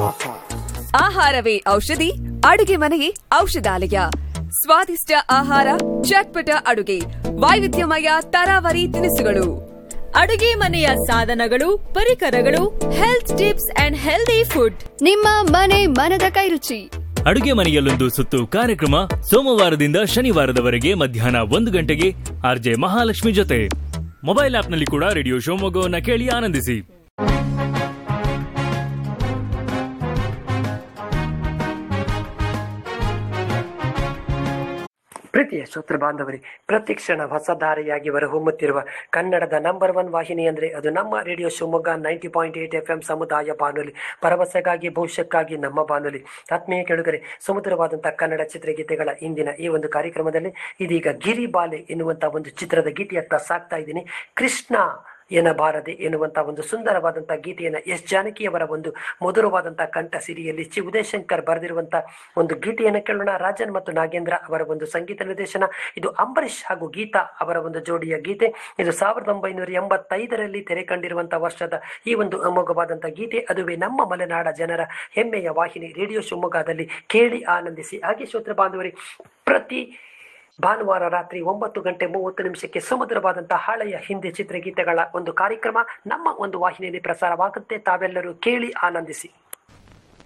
ಆಹಾ ಆಹಾರವೇ ಔಷಧಿ ಅಡುಗೆ ಮನೆಯೇ ಔಷಧಾಲಯ ಸ್ವಾದಿಷ್ಟ ಆಹಾರ ಚಟ್ಪಟ ಅಡುಗೆ ವೈವಿಧ್ಯಮಯ ತರಾವರಿ ತಿನಿಸುಗಳು ಅಡುಗೆ ಮನೆಯ ಸಾಧನಗಳು ಪರಿಕರಗಳು health tips and healthy food ನಿಮ್ಮ ಮನೆ ಮನದ ಕೈರುಚಿ ಅಡುಗೆ ಮನೆಯಲ್ಲೊಂದು ಸುತ್ತು ಕಾರ್ಯಕ್ರಮ ಸೋಮವಾರದಿಂದ ಶನಿವಾರದವರೆಗೆ ಮಧ್ಯಾಹ್ನ ಒಂದು ಗಂಟೆಗೆ ಆರ್ಜೆ ಮಹಾಲಕ್ಷ್ಮಿ ಜೊತೆ ಮೊಬೈಲ್ ಆಪ್ನಲ್ಲಿ ಕೂಡ ರೇಡಿಯೋ ಶಿವಮೊಗ್ಗವನ್ನ ಕೇಳಿ ಆನಂದಿಸಿ ಪ್ರೀತಿಯ ಶ್ರೋತೃ ಬಾಂಧವರಿ ಪ್ರತಿಕ್ಷಣ ಹೊಸ ದಾರಿಯಾಗಿ ಹೊರಹೊಮ್ಮುತ್ತಿರುವ ಕನ್ನಡದ ನಂಬರ್ ಒನ್ ವಾಹಿನಿ ಅಂದ್ರೆ ಅದು ನಮ್ಮ radio Shivamogga ninety point eight F M ಸಮುದಾಯ ಬಾನುಲಿ ಭರವಸೆಗಾಗಿ ಭವಿಷ್ಯಕ್ಕಾಗಿ ನಮ್ಮ ಬಾನುಲಿ ಆತ್ಮೀಯ ಕೆಳಗರೆ ಸುಮಧುರವಾದಂತಹ ಕನ್ನಡ ಚಿತ್ರಗೀತೆಗಳ ಇಂದಿನ ಈ ಒಂದು ಕಾರ್ಯಕ್ರಮದಲ್ಲಿ ಇದೀಗ ಗಿರಿಬಾಲೆ ಎನ್ನುವಂತ ಒಂದು ಚಿತ್ರದ ಗೀತೆಯತ್ತ ಸಾಕ್ತಾ ಇದ್ದೀನಿ ಕೃಷ್ಣ ಎನ್ನಬಾರದೆ ಎನ್ನುವಂತ ಒಂದು ಸುಂದರವಾದಂತಹ ಗೀತೆಯನ್ನು ಎಸ್ ಜಾನಕಿಯವರ ಒಂದು ಮಧುರವಾದಂತಹ ಕಂಠ ಸಿರಿಯಲ್ಲಿ ಚಿ ಉದಯಶಂಕರ್ ಬರೆದಿರುವಂತ ಒಂದು ಗೀತೆಯನ್ನು ಕೇಳೋಣ ರಾಜನ್ ಮತ್ತು ನಾಗೇಂದ್ರ ಅವರ ಒಂದು ಸಂಗೀತ ನಿರ್ದೇಶನ ಇದು ಅಂಬರೀಷ್ ಹಾಗೂ ಗೀತಾ ಅವರ ಒಂದು ಜೋಡಿಯ ಗೀತೆ ಇದು ಸಾವಿರದ ಒಂಬೈನೂರ ಎಂಬತ್ತೈದರಲ್ಲಿ ತೆರೆ ಕಂಡಿರುವಂತಹ ವರ್ಷದ ಈ ಒಂದು ಅಮೋಘವಾದಂತಹ ಗೀತೆ ಅದುವೇ ನಮ್ಮ ಮಲೆನಾಡ ಜನರ ಹೆಮ್ಮೆಯ ವಾಹಿನಿ ರೇಡಿಯೋ ಶಿವಮೊಗ್ಗದಲ್ಲಿ ಕೇಳಿ ಆನಂದಿಸಿ ಹಾಗೆ ಶ್ರೋತೃ ಬಾಂಧವರಿ ಪ್ರತಿ ಭಾನುವಾರ ರಾತ್ರಿ ಒಂಬತ್ತು ಗಂಟೆ ಮೂವತ್ತು ನಿಮಿಷಕ್ಕೆ ಸುಮಧುರವಾದಂತಹ ಹಳೆಯ ಹಿಂದಿ ಚಿತ್ರಗೀತೆಗಳ ಒಂದು ಕಾರ್ಯಕ್ರಮ ನಮ್ಮ ಒಂದು ವಾಹಿನಿಯಲ್ಲಿ ಪ್ರಸಾರವಾಗುತ್ತೆ ತಾವೆಲ್ಲರೂ ಕೇಳಿ ಆನಂದಿಸಿ